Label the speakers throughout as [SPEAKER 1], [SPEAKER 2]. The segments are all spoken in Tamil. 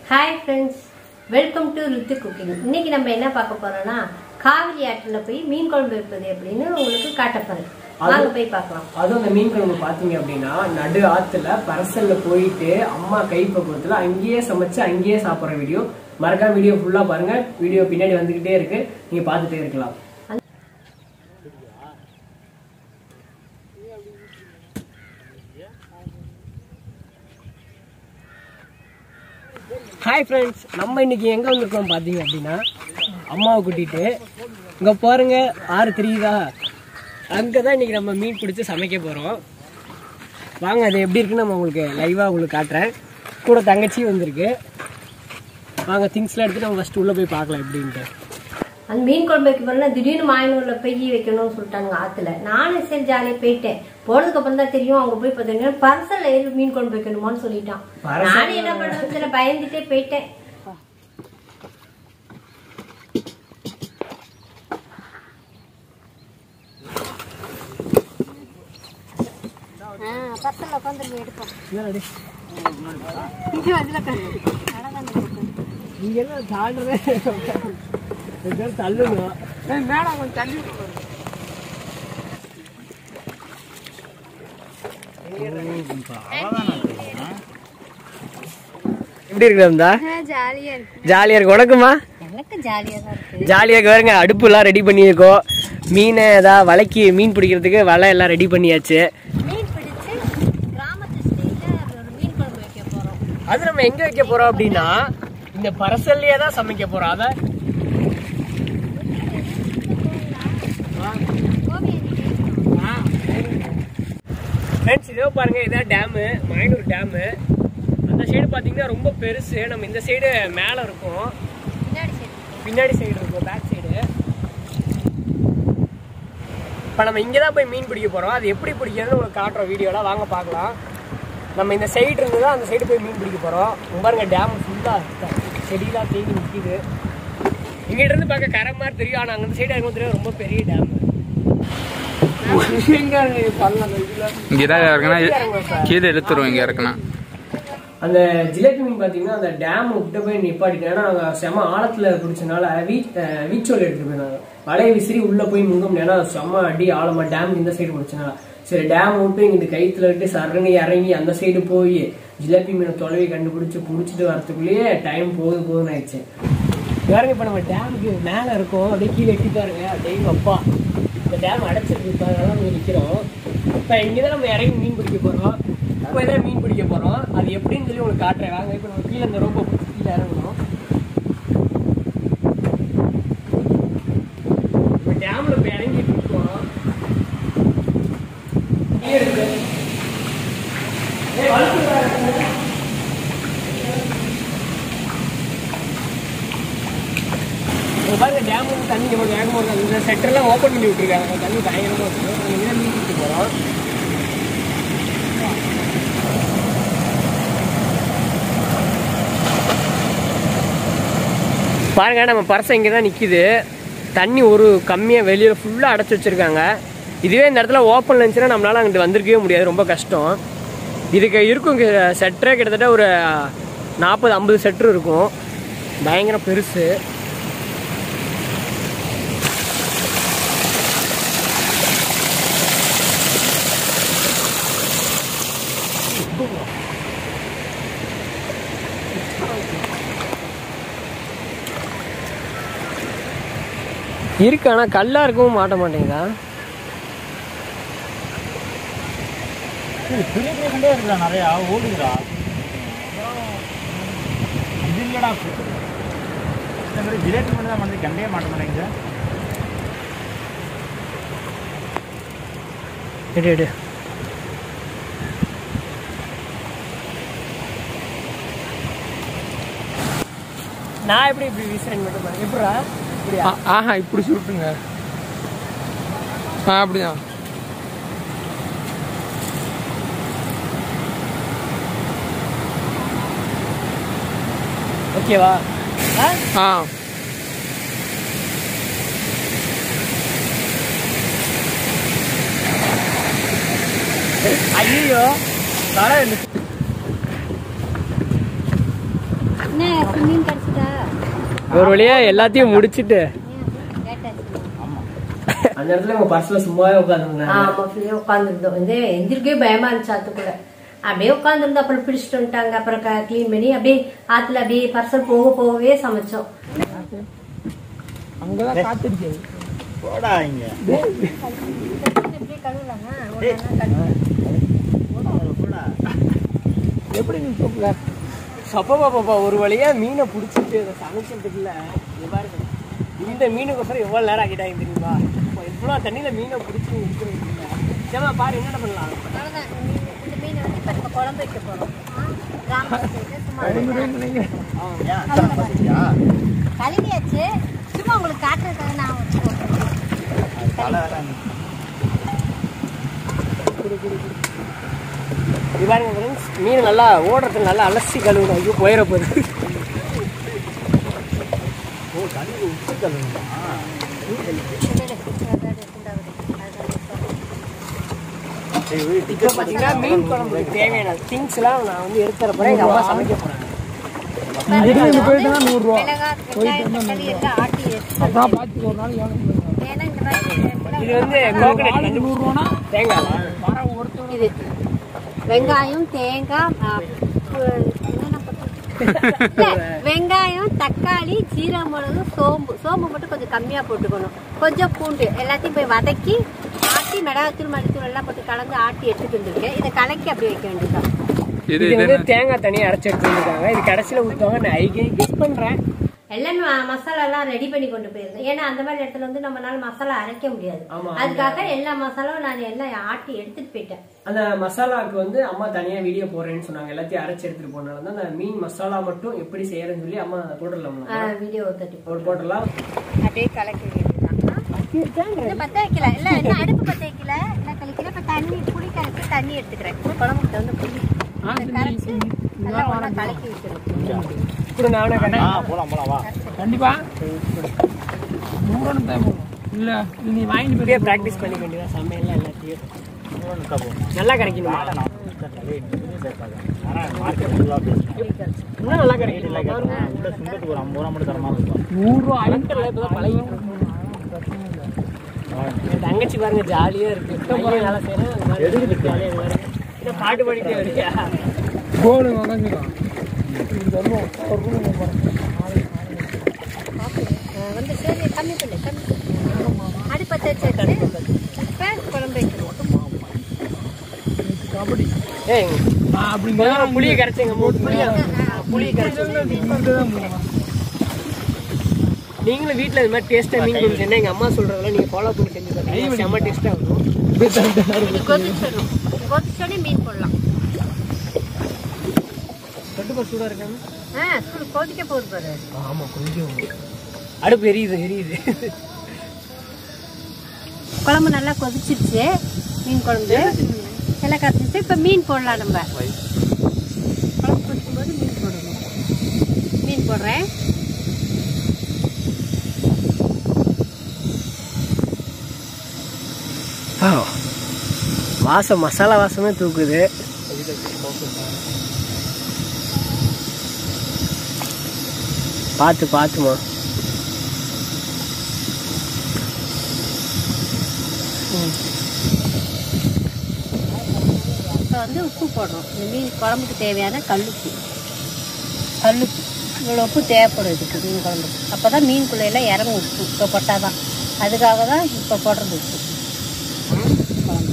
[SPEAKER 1] Hi friends welcome to Ruthu cooking இன்னைக்கு நம்ம என்ன பார்க்க போறோம்னா காவிரி ஆற்றில் போய் மீன் குழம்பு வைப்பது அப்படின்னு உங்களுக்கு காட்ட போறேன் வாங்க போய் பார்க்கலாம்
[SPEAKER 2] அதுவும் அந்த மீன் குழம்பு பாத்தீங்க அப்படின்னா நடு ஆத்துல பரசல்ல போயிட்டு அம்மா கை பக்குவத்துல அங்கேயே சமைச்சு அங்கேயே சாப்பிடுற வீடியோ மறக்காம வீடியோ ஃபுல்லா பாருங்க வீடியோ பின்னாடி வந்துகிட்டே இருக்கு நீங்க பார்த்துட்டே இருக்கலாம் ஹாய் ஃப்ரெண்ட்ஸ் நம்ம இன்னைக்கு எங்க வந்திருக்கோம் பாத்தீங்க அப்படின்னா அம்மாவை கூட்டிட்டு இங்க பாருங்க ஆறு தெரியுதா அங்கதான் இன்னைக்கு நம்ம மீன் பிடிச்சி சமைக்க போறோம் வாங்க அது எப்படி இருக்குன்னு நம்ம உங்களுக்கு லைவா உங்களுக்கு காட்டுறேன் கூட தங்கச்சி வந்திருக்கு வாங்க திங்ஸ்லாம் எடுத்து நம்ம ஃபர்ஸ்ட் உள்ள போய் பார்க்கலாம் எப்படின்ட்டு
[SPEAKER 1] அந்த மீன் குழம்பு வைக்க போறேன்னா திடீர்னு மாயனூர்ல பெய் வைக்கணும்னு சொல்லிட்டாங்க ஆத்துல நானும் சரி ஜாலியா போயிட்டேன் போனதுக்கு அப்புறம் தான் தெரியும் அவங்க போய் பார்த்தீங்கன்னா பரிசல்ல ஏறி மீன் குழம்பு வைக்கணுமான்னு சொல்லிட்டான்
[SPEAKER 2] பரிசல்ல-
[SPEAKER 1] நானும் என்ன பண்றதுல பயந்துட்டே போயிட்டேன் பரிசல்ல உட்காந்துருங்க எடுப்போம்
[SPEAKER 2] என்னடி?
[SPEAKER 1] இங்க அதுல கடை
[SPEAKER 2] இங்க என்ன தாண்டுறதே ரெண்டு பேரும் தள்ளுங்க மேடம் கொஞ்சம் தள்ளி எப்படி இருக்கு இருந்தா
[SPEAKER 1] ஜாலியா இருக்கு
[SPEAKER 2] ஜாலியா இருக்கு உனக்குமா
[SPEAKER 1] எனக்கு ஜாலியா தான் இருக்கு
[SPEAKER 2] ஜாலியா இருக்கு பாருங்க அடுப்புலாம் ரெடி பண்ணியிருக்கோம் மீனை ஏதாவது வலைக்கு மீன் பிடிக்கிறதுக்கு வலை எல்லாம் ரெடி பண்ணியாச்சு
[SPEAKER 1] மீன் பிடிச்சு கிராமத்து ஸ்டைல ஒரு மீன் குழம்பு வைக்க போறோம்
[SPEAKER 2] அது நம்ம எங்க வைக்க போறோம் அப்படின்னா இந்த பரசல்லையே தான் சமைக்க போறோம் அத ஃப்ரெண்ட்ஸ் இதோ பாருங்க இதான் டேமு மயனூர் டேமு அந்த சைடு பார்த்தீங்கன்னா ரொம்ப பெருசு நம்ம இந்த சைடு மேலே இருக்கும்
[SPEAKER 1] பின்னாடி சைடு
[SPEAKER 2] பின்னாடி சைடு இருக்கும் பேக் சைடு இப்போ நம்ம இங்கே தான் போய் மீன் பிடிக்க போகிறோம் அது எப்படி பிடிக்கிறதுன்னு உங்களுக்கு காட்டுறோம் வீடியோவில் வாங்க பார்க்கலாம் நம்ம இந்த சைடு இருந்து தான் அந்த சைடு போய் மீன் பிடிக்க போகிறோம் பாருங்க டேம் ஃபுல்லாக செடியெலாம் தேங்கி நிற்கிது இங்கிட்ட இருந்து பார்க்க கரை மாதிரி தெரியும் ஆனால் அந்த சைடு இருக்கும் தெரியும் ரொம்ப பெரிய டேம்
[SPEAKER 3] இங்கதான் இறக்குனா கீழே இழுத்துருவோம் இங்க இறக்குனா
[SPEAKER 2] அந்த ஜிலேபி மீன் பார்த்தீங்கன்னா அந்த டேம் விட்டு போய் நிப்பாட்டிட்டேன் ஏன்னா நாங்கள் செம ஆழத்தில் பிடிச்சனால வீ அஹ் வீச்சோல் எடுத்துட்டு போயிருந்தாங்க வலையை விசிறி உள்ளே போய் முங்க முடியாது ஏன்னா செம அடி ஆழமா டேம் இந்த சைடு பிடிச்சனால சரி டேம் விட்டு இங்க இந்த கைத்துல விட்டு சரணுங்க இறங்கி அந்த சைடு போய் ஜிலேபி மீனை தொலைவி கண்டுபிடிச்சு பிடிச்சிட்டு வரதுக்குள்ளேயே டைம் போகுது போகுதுன்னு ஆயிடுச்சு பாருங்க இப்போ நம்ம டேமுக்கு மேலே இருக்கோம் அப்படியே கீழே எட்டி பாருங்க அப்படியே அப்பா இந்த டேம் அடைச்சிருக்கு இப்போ அதனால நம்ம நிற்கிறோம் இப்போ இங்கே தான் நம்ம இறங்கி மீன் பிடிக்க போகிறோம் இப்போ தான் மீன் பிடிக்க போகிறோம் அது எப்படின்னு சொல்லி உங்களுக்கு காட்டுறேன் வாங்க இப்போ நம்ம கீழே இந்த ரோப்பை பிடிச்சி கீழே இறங்கணும் இப்போ டேமில் இப்போ இறங்கிட்டு இருக்கோம் கீழே இருக்கு ஏய், வழுக்குதுடா, இருக்கு. இங்க பாருங்க டேம் வந்து தண்ணி எவ்வளோ வேகமாக இருக்கு இந்த செட்டர்லாம் ஓப்பன் பண்ணி விட்டுருக்காங்க தண்ணி பயங்கரமாக இருக்கு நம்ம இங்கே மீன் பிடிக்க போகிறோம் பாருங்க நம்ம பர்சை இங்கே தான் நிற்கிது தண்ணி ஒரு கம்மியாக வெளியில் ஃபுல்லாக அடைச்சி வச்சுருக்காங்க இதுவே இந்த இடத்துல ஓப்பன் இருந்துச்சுன்னா நம்மளால அங்கிட்டு வந்திருக்கவே முடியாது ரொம்ப கஷ்டம் இதுக்கு இருக்கும் செட்டரே கிட்டத்தட்ட ஒரு நாற்பது ஐம்பது செட்ரு இருக்கும் பயங்கர பெருசு இருக்கு ஆனால் கல்லாக இருக்கவும் மாட்ட மாட்டேங்குதா
[SPEAKER 4] பெரிய பெரிய கண்டே இருக்குடா நிறையா ஓடுதுடா இது இல்லடா இந்த மாதிரி ஜிலேபி மட்டும் தான் வந்து கண்டே மாட்ட மாட்டேங்குது
[SPEAKER 2] எடு எடு நான் எப்படி இப்படி வீசுறேன் மட்டும் பாருங்க எப்படா இப்படியா
[SPEAKER 3] ஆஹா இப்படி சுருட்டுங்க ஆ அப்படிதான்
[SPEAKER 2] ஓகேவா ஆ
[SPEAKER 3] ஆ
[SPEAKER 2] ஐயோ தலை
[SPEAKER 1] என்ன இப்போ மீன் கிடச்சிட்டா
[SPEAKER 2] ஒரு வழியா எல்லாத்தையும் முடிச்சிட்டு
[SPEAKER 1] கேட்டாச்சு
[SPEAKER 2] அந்த இடத்துல உங்க பர்ஸ்ல சும்மாவே உட்காந்துருந்தாங்க
[SPEAKER 1] ஆமா ஃப்ரீயா உட்காந்துருந்தோம் வந்து எந்திரிக்கவே பயமா இருந்துச்சு ஆத்துக்குள்ள அப்படியே உட்காந்துருந்தோம் அப்புறம் பிடிச்சிட்டு வந்துட்டாங்க அப்புறம் க்ளீன் பண்ணி அப்படியே ஆத்துல அப்படியே பர்சல் போக போகவே சமைச்சோம்
[SPEAKER 3] அங்கதான் காத்திருக்கேன்
[SPEAKER 4] போடா இங்க போடா
[SPEAKER 3] எப்படி நீ கூப்பிடல
[SPEAKER 2] சப்பா பாப்பா ஒரு வழியா மீனை பிடிச்சிட்டு அதை சமைக்கிறதுக்குள்ள இங்க பாருங்க இந்த மீனுக்கோசரம் எவ்வளவு நேரம் ஆகிட்டாங்க தெரியுமா இப்போ இவ்வளவு தண்ணியில மீனை பிடிச்சி நிற்கிறீங்க சேமா பாரு என்னென்ன பண்ணலாம்
[SPEAKER 1] அவ்வளவுதான். இந்த மீனை வந்து இப்ப நம்ம குழம்பு வைக்க போறோம் ஆ, கிராமத்து side சும்மா
[SPEAKER 4] ஏன் அச்சாரம் பார்த்துட்டியா
[SPEAKER 1] கழுவியாச்சு சும்மா உங்களுக்கு காட்டுறதுக்காக நான் வச்சு போட்டுருக்கேன்.
[SPEAKER 4] அது தலை வேலை நீ.
[SPEAKER 2] இது பாருங்க friends, மீன் நல்லா ஓடுறதுக்கு நல்லா அலசி கழுவணும் ஐயோ போயிட போகுது
[SPEAKER 4] ஓ தண்ணி உப்பு கழுவுமா
[SPEAKER 1] இல்லை, இல்லை, அதான் ரெண்டாவது. அதான்
[SPEAKER 4] சரி போய்
[SPEAKER 2] இப்போ
[SPEAKER 4] டிக்கெட்
[SPEAKER 2] பார்த்தீங்கன்னா மீன் குழம்புக்கு தேவையான திங்ஸ் எல்லாம் நான் வந்து எடுத்துற போறேன் எங்க அம்மா சமைக்க போறாங்க
[SPEAKER 3] திடீர்னு போயிட்டுனா நூறுரூவா
[SPEAKER 1] மிளகாய், வெங்காயம், தக்காளி எல்லாம் ஆட்டி எடுத்து
[SPEAKER 3] அதான் பார்த்து ஒரு நாள் எவ்வளோ
[SPEAKER 1] ஏன்னா இந்த மாதிரி
[SPEAKER 2] இது வந்து கோகனட்
[SPEAKER 3] நாளைக்கு நூறுரூவானா
[SPEAKER 2] தேங்காய்
[SPEAKER 3] வர ஒருத்தர்
[SPEAKER 1] இது வெங்காயம் தேங்காய் ஆ, பு- என்னென்ன போட்டு- இல்ல, வெங்காயம் தக்காளி ஜீரக மிளகு சோம்பு சோம்பு மட்டும் கொஞ்சம் கம்மியா போட்டுக்கணும் கொஞ்சம் பூண்டு எல்லாத்தையும் போய் வதக்கி ஆட்டி மிளகாத்தூள் மல்லித்தூள் எல்லாம் போட்டு கலந்து ஆட்டி எடுத்துட்டு வந்திருக்கேன் இதை கலக்கி அப்படி வைக்க வேண்டியதுதான்
[SPEAKER 3] இது
[SPEAKER 2] இது வந்து தேங்காய் தனியா அரைச்சு எடுத்து வந்துருக்காங்க இது கடைசியில ஊத்துவாங்க நான் ஐகே கெஸ் பண்றேன்
[SPEAKER 1] எல்லாமே ம- மசாலா எல்லாம் ரெடி பண்ணி கொண்டு போயிருந்தேன் ஏன்னா அந்த மாதிரி இடத்துல வந்து நம்மளால மசாலா அரைக்க முடியாது
[SPEAKER 2] ஆமா.
[SPEAKER 1] அதுக்காக எல்லா மசாலாவும் நான் எல்லாம் ஆட்டி எடுத்துட்டு போயிட்டேன்
[SPEAKER 2] அந்த மசாலாவுக்கு வந்து அம்மா தனியா வீடியோ போடுறேன்னு சொன்னாங்க எல்லாத்தையும் அரைச்சு எடுத்துட்டு போனால தான் அந்த மீன் மசாலா மட்டும் எப்படி செய்யறதுன்னு சொல்லி அம்மா போடலாம்
[SPEAKER 1] வீடியோ தட்டி
[SPEAKER 2] ஒரு போட்டுடலாம்
[SPEAKER 1] அப்படியே கலக்கி வேண்டியதுதான் இன்னும் பத்த வைக்கல இல்ல இன்னும் அடுப்பு பத்த வைக்கல இல்ல கழிக்கல இப்ப தண்ணி புளி கரைச்சி தண்ணி எடுத்துக்கிறேன் இப்ப குழம்புக்கு வந்து புளி இதை கரைச்சு நல்லா ஒண்ணா கலக்கி வைக்கணும்
[SPEAKER 2] இப்படி நானே
[SPEAKER 4] ஆ
[SPEAKER 2] கண்டேன்
[SPEAKER 4] போலாம் போலாம் வா
[SPEAKER 3] கண்டிப்பா நூறுரூவா தேவை இல்லை இது நீ வாங்கிட்டு
[SPEAKER 2] இப்படியே
[SPEAKER 3] போய்
[SPEAKER 2] ப்ராக்டிஸ் பண்ணிக்க வேண்டியதா சமையல் எல்லாத்தையும்
[SPEAKER 4] நூறு நிக்கா போமா
[SPEAKER 2] நல்லா கிடைக்கணுமா
[SPEAKER 4] மார்க்கெட் ஃபுல்லாக பேசுகிறேன்
[SPEAKER 2] இன்னும் நல்லா கிடைக்கணும்
[SPEAKER 4] உள்ள சுங்கத்துக்கு ஒரு ஐம்பது ரூபா மட்டும் தர மாதிரி இருக்கும்
[SPEAKER 3] நூறுரூவா
[SPEAKER 2] அலங்கல்ல இப்பதான் பழகிட்டு இருக்கோம். என் தங்கச்சி பாருங்க ஜாலியா இருக்கு பையன் வேலை செய்யறேன் அது மாதிரி
[SPEAKER 4] எதுக்கு
[SPEAKER 2] ஜாலியா இருக்கு. இதை பாட்டு பாடிட்டே வரியா
[SPEAKER 3] கோடு உக்காந்துக்கலாம் இது தருவோம் ஒரு ரூம்
[SPEAKER 1] அஹ் வந்து சரி கம்மி பண்ணு கம்மி பண்ணு. அடுப்பு பத்த வச்சாச்சு இப்ப குழம்பு வைக்கணும்
[SPEAKER 3] கபடி
[SPEAKER 2] ஏய்
[SPEAKER 3] நான் அப்படி
[SPEAKER 2] முதல்ல புளியை கரைச்சிங்க புளியை புளியை கரைச்சி நீங்களும் வீட்டில் இது மாதிரி டேஸ்ட்டாக மீன் குழம்பு செஞ்சா எங்கள் அம்மா சொல்கிறதெல்லாம் நீங்கள் ஃபாலோ பண்ணி செஞ்சு பாருங்க செம்ம டேஸ்ட்டாக இருக்கும்
[SPEAKER 1] இது கொதிச்சிடணும் கொதிச்சோடனே மீன் போடலாம்
[SPEAKER 2] தொட்டுப்பா சூடாக இருக்காங்க
[SPEAKER 1] ஆ சூடு கொதிக்க போகுது பாரு
[SPEAKER 2] ஆமாம் கொஞ்சம் அடுப்பு எரியுது எரியுது
[SPEAKER 1] குழம்பு நல்லா கொதிச்சிருச்சு மீன் குழம்பு எல்லாம் கரைச்சிச்சு இப்போ மீன் போடலாம் நம்ம குழம்பு கொதிக்கும்போது மீன் போடணும் மீன் போடுறேன்
[SPEAKER 2] வாசம் மசாலா வாசமே தூக்குது பார்த்து பார்த்துமா
[SPEAKER 1] இப்போ வந்து உப்பு போடுறோம் இந்த மீன் குழம்புக்கு தேவையான கல்லுப்பு கல்லுப்பு இவ்வளோ உப்பு தேவைப்படும் இதுக்கு மீன் குழம்புக்கு அப்போ தான் மீனுக்குள்ளையெல்லாம் இறங்கும் உப்பு இப்போ போட்டால் தான் அதுக்காக தான் இப்போ போடுறது உப்பு குழம்பு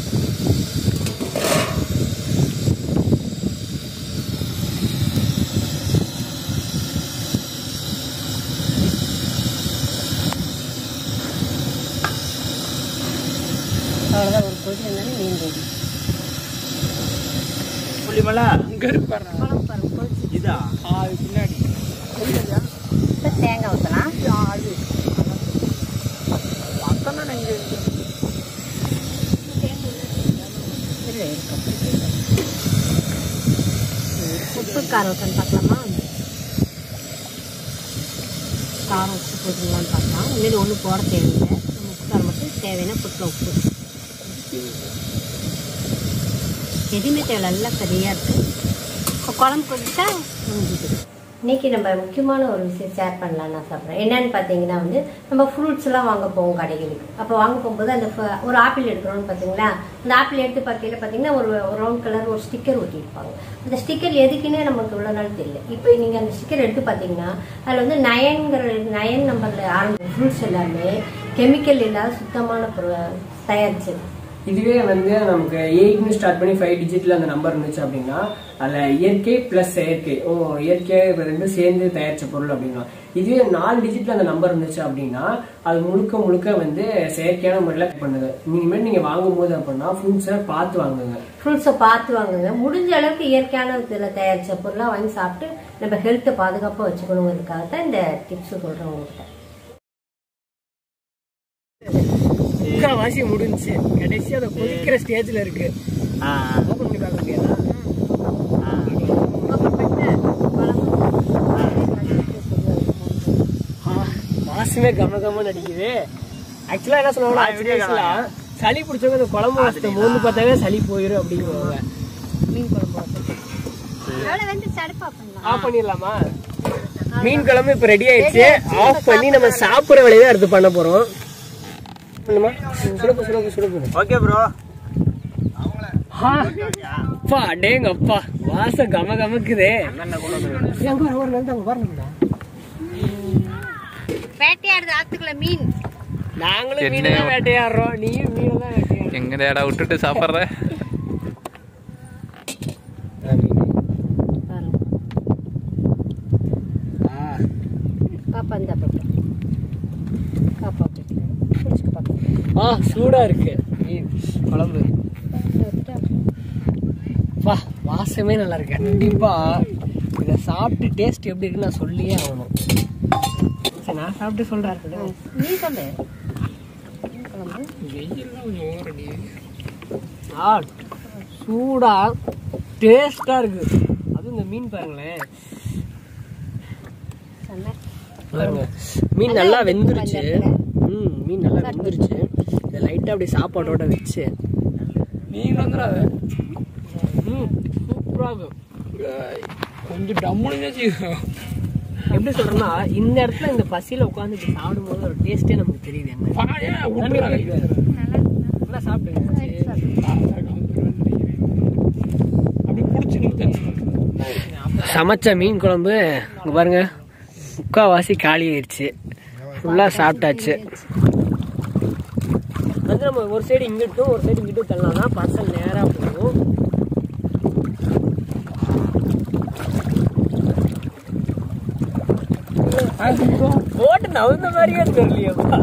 [SPEAKER 1] அவ்வளோதான் ஒரு கொதி இருந்தாலும் மீன் ரெடி
[SPEAKER 4] புள்ளிமலை
[SPEAKER 3] இங்கே இருக்கு பாருங்க
[SPEAKER 1] குழம்பு பாருங்க கொதிச்சு
[SPEAKER 4] இதா
[SPEAKER 3] ஆ அது பின்னாடி
[SPEAKER 1] இப்போ தேங்காய் ஊற்றலாம்
[SPEAKER 3] பக்கம் தான் இங்கே இருக்கு
[SPEAKER 1] இல்லை இருக்கும் உப்பு காரம் ஊற்றன்னு பார்க்கலாமா காரம் உப்பு போட்டுங்களான்னு பார்க்கலாம் இனிமேல் ஒன்றும் போட தேவையில்லை நம்ம உப்பு காரம் மட்டும் தேவைன்னா புட்டில் உப்பு எதுவுமே தேவையில்ல எல்லாம் சரியாக இருக்குது இப்போ குழம்பு கொதிச்சா முடிஞ்சுது இன்னைக்கு நம்ம முக்கியமான ஒரு விஷயம் ஷேர் பண்ணலாம் நான் சொல்றேன் என்னன்னு பார்த்தீங்கன்னா வந்து நம்ம ஃப்ரூட்ஸ் எல்லாம் வாங்க போவோம் கடைகளுக்கு அப்போ வாங்க போகும்போது அந்த ஃப- ஒரு ஆப்பிள் எடுக்கிறோம்னு பார்த்தீங்களா அந்த ஆப்பிள் எடுத்து பார்க்கையில பார்த்தீங்கன்னா ஒரு ரவுண்ட் கலர் ஒரு ஸ்டிக்கர் ஒட்டியிருப்பாங்க அந்த ஸ்டிக்கர் எதுக்குன்னே நமக்கு இவ்வளோ நாள் தெரியல இப்போ நீங்கள் அந்த ஸ்டிக்கர் எடுத்து பார்த்தீங்கன்னா அதில் வந்து நயன்கிற நயன் நம்பரில் ஆரம்பிச்ச ஃப்ரூட்ஸ் எல்லாமே கெமிக்கல் இல்லாத சுத்தமான பொருள் தயாரிச்சது
[SPEAKER 2] இதுவே வந்து நமக்கு எயிட்னு ஸ்டார்ட் பண்ணி ஃபைவ் டிஜிட்ல அந்த நம்பர் இருந்துச்சு அப்படின்னா அதுல இயற்கை பிளஸ் செயற்கை ஓ இயற்கை ரெண்டும் சேர்ந்து தயாரிச்ச பொருள் அப்படின்னா இதுவே நாலு டிஜிட்ல அந்த நம்பர் இருந்துச்சு அப்படின்னா அது முழுக்க முழுக்க வந்து செயற்கையான முறையில் பண்ணுது இனிமேல் நீங்க வாங்கும்போது அப்படின்னா ஃப்ரூட்ஸை பார்த்து வாங்குங்க
[SPEAKER 1] ஃப்ரூட்ஸை பார்த்து வாங்குங்க முடிஞ்ச அளவுக்கு இயற்கையான இதில் தயாரித்த பொருளாக வாங்கி சாப்பிட்டு நம்ம ஹெல்த்தை பாதுகாப்பாக வச்சுக்கணுங்கிறதுக்காக தான் இந்த டிப்ஸ் சொல்கிறேன் உங்கள்கிட்ட
[SPEAKER 2] முக்கால்வாசி முடிஞ்சுச்சு கடைசி அதை கொதிக்கிற ஸ்டேஜ்ல இருக்கு
[SPEAKER 4] ஆ
[SPEAKER 2] ஓப்பன் பண்ணி பார்க்க முடியாதா ஆ, வாசமே கம கமன்னு அடிக்குது ஆக்சுவலா என்ன சொல்லுவாங்க
[SPEAKER 4] ஆ, video காணாங்க.
[SPEAKER 2] சளி பிடிச்சவங்க இந்த குழம்பு வாசத்தை மோந்து பார்த்தாவே சளி போயிடும் அப்படிங்குவாங்க
[SPEAKER 1] மீன் குழம்பு எவ்வளோ வந்து சடுப்பா பண்ணலாம்
[SPEAKER 2] ஆஃப் பண்ணிடலாமா மீன் குழம்பு இப்ப ரெடி ஆயிடுச்சு ஆஃப் பண்ணி நம்ம சாப்பிடுற வேலையை தான் அடுத்து பண்ண போறோம் சொல்லுமா சுடப்பு சுடப்பு சுடப்பு
[SPEAKER 4] ஓகே ப்ரோ
[SPEAKER 2] அப்பா அடேங்க அப்பா வாசம் கம கமக்குதே எங்க வர ஒரு நாள் தான் வரணும்டா
[SPEAKER 1] வேட்டையாடுது ஆத்துக்குள்ள மீன்
[SPEAKER 2] நாங்களும் மீன் தான் வேட்டையாடுறோம் நீயும் மீன் தான் வேட்டையாடுற
[SPEAKER 3] எங்க தேடா விட்டுட்டு சாப்பிட்ற
[SPEAKER 1] பாப்பா இந்த பக்கம் பாப்பா பிடிச்சிக்க பாப்பா
[SPEAKER 2] ஆ சூடா இருக்கு மீன் குழம்பு வா வாசமே நல்லா இருக்கு கண்டிப்பா இதை சாப்பிட்டு டேஸ்ட் எப்படி இருக்குன்னு நான் சொல்லியே ஆகணும் சரி நான் சாப்பிட்டு சொல்றேன் இருக்கட்டும்.
[SPEAKER 1] நீ சொல்லு
[SPEAKER 2] ஆ சூடா டேஸ்டா இருக்கு அதுவும் இந்த மீன் பாருங்களேன்
[SPEAKER 1] சொன்னேன்
[SPEAKER 2] பாருங்க மீன் நல்லா வெந்துருச்சு ம் மீன் நல்லா வெந்துருச்சு இதை லைட்டாக அப்படி சாப்பாடோட வச்சு
[SPEAKER 3] நீங்க வந்துடாத
[SPEAKER 2] ம் சூப்பராக இருக்கும்
[SPEAKER 3] கொஞ்சம் டம்முன்னு செய்யும்
[SPEAKER 2] எப்படி சொல்றேன்னா இந்த இடத்துல இந்த பசியில உட்காந்து இப்படி சாப்பிடும்போது ஒரு டேஸ்டே நமக்கு தெரியுது என்ன நல்லா சாப்பிடுங்க
[SPEAKER 3] அப்படி பிடிச்சிக்கிட்டு
[SPEAKER 2] சமைச்ச மீன் குழம்பு இங்க பாருங்க முக்காவாசி காலி ஆயிடுச்சு ஃபுல்லாக சாப்பிட்டாச்சு வந்து நம்ம ஒரு சைடு இங்கிட்டும் ஒரு சைடு இங்கிட்டும் தள்ளலாம் பார்சல் நேராக போகும் போட்டு நவுந்த மாதிரியே தெரியலையப்பா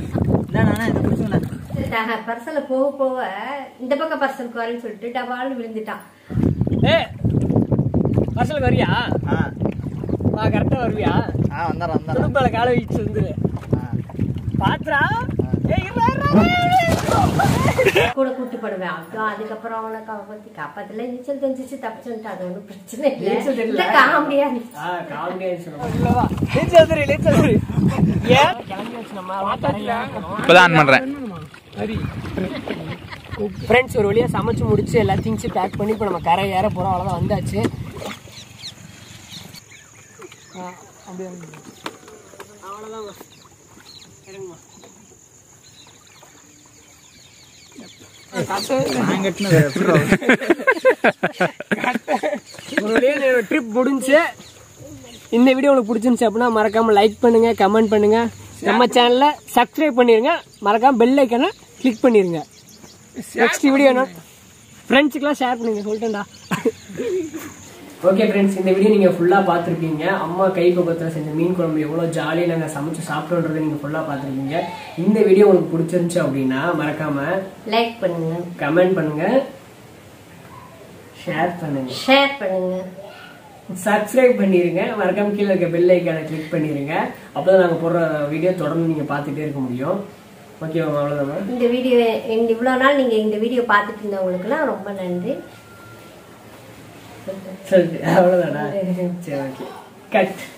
[SPEAKER 1] பர்சல போக போக இந்த பக்கம் பர்சலுக்கு வரேன்னு சொல்லிட்டு டபால்னு விழுந்துட்டான்
[SPEAKER 2] ஏ பார்சலுக்கு வரியா
[SPEAKER 4] ஆ
[SPEAKER 2] வா கரெக்டாக வருவியா
[SPEAKER 4] ஆ வந்தாரா வந்தாரா
[SPEAKER 2] துடுப்பால காலை வச்சு வந்து பாத்ரா ஏய் இருடா, இருடா, இருடா.
[SPEAKER 1] கூட கூட்டு போடுவேன் அப்புறம் அதுக்கப்புறம் அவனை காப்பாத்தி காப்பாத்துல நீச்சல் தெரிஞ்சிச்சு தப்பிச்சுட்டு அது ஒன்றும் பிரச்சனை
[SPEAKER 2] நீச்சல்
[SPEAKER 1] இல்லை
[SPEAKER 2] தெரியல.
[SPEAKER 1] இல்ல காமெடியா இருந்துச்சு
[SPEAKER 2] ஆ, காமெடியா இருந்துச்சு நம்ம. உள்ள வா. நீச்சல் தெரியும், நீச்சல் தெரியும். ஏன்? கிளம்பியாச்சு நம்ம, அவ்வளவு தரையில இருக்கணும்.
[SPEAKER 3] இப்பதான் ஆன் பண்றேன்
[SPEAKER 2] ஃப்ரெண்ட்ஸ் ஒரு வழியா சமைச்சு முடிச்சு எல்லா திங்ஸும் பேக் பண்ணி இப்போ நம்ம கரை ஏற போறோம் அவ்வளோதான் வந்தாச்சு ஆ, அப்படியே வந்து. அவ்வளோதான் இறங்குமா ஒரு வழியா ட்ரிப் முடிஞ்சு இந்த வீடியோ உங்களுக்கு பிடிச்சிருந்துச்சு அப்படின்னா மறக்காம லைக் பண்ணுங்க கமெண்ட் பண்ணுங்க நம்ம சேனலை சப்ஸ்கிரைப் பண்ணிருங்க மறக்காம பெல் ஐக்கனை கிளிக் பண்ணிருங்க நெக்ஸ்ட் வீடியோ ஃப்ரெண்ட்ஸுக்கெல்லாம் ஷேர் பண்ணுங்க சொல்லிட்டேன்டா ஓகே ஃப்ரெண்ட்ஸ் இந்த வீடியோ நீங்கள் ஃபுல்லாக பார்த்துருப்பீங்க அம்மா கை பக்கத்தில் செஞ்ச மீன் குழம்பு எவ்வளோ ஜாலியாக நாங்கள் சமைச்சு சாப்பிட்டோன்றதை நீங்கள் ஃபுல்லாக பார்த்துருப்பீங்க இந்த வீடியோ உங்களுக்கு பிடிச்சிருந்துச்சு அப்படின்னா மறக்காமல்
[SPEAKER 1] லைக் பண்ணுங்க
[SPEAKER 2] கமெண்ட் பண்ணுங்க ஷேர் பண்ணுங்க
[SPEAKER 1] ஷேர் பண்ணுங்க
[SPEAKER 2] சப்ஸ்கிரைப் பண்ணிருங்க மறக்காம கீழே இருக்க பெல் ஐக்கானை கிளிக் பண்ணிருங்க அப்பதான் நாங்க போடுற வீடியோ தொடர்ந்து நீங்க பார்த்துட்டே இருக்க முடியும் ஓகே அவ்வளவுதான்
[SPEAKER 1] இந்த வீடியோ இந்த இவ்வளோ நாள் நீங்கள் இந்த வீடியோ பார்த்துட்டு இருந்தவங்களுக்குலாம் ரொம்ப நன்றி
[SPEAKER 2] சரி அவ்வளவுதானா சரி ஓகே கட்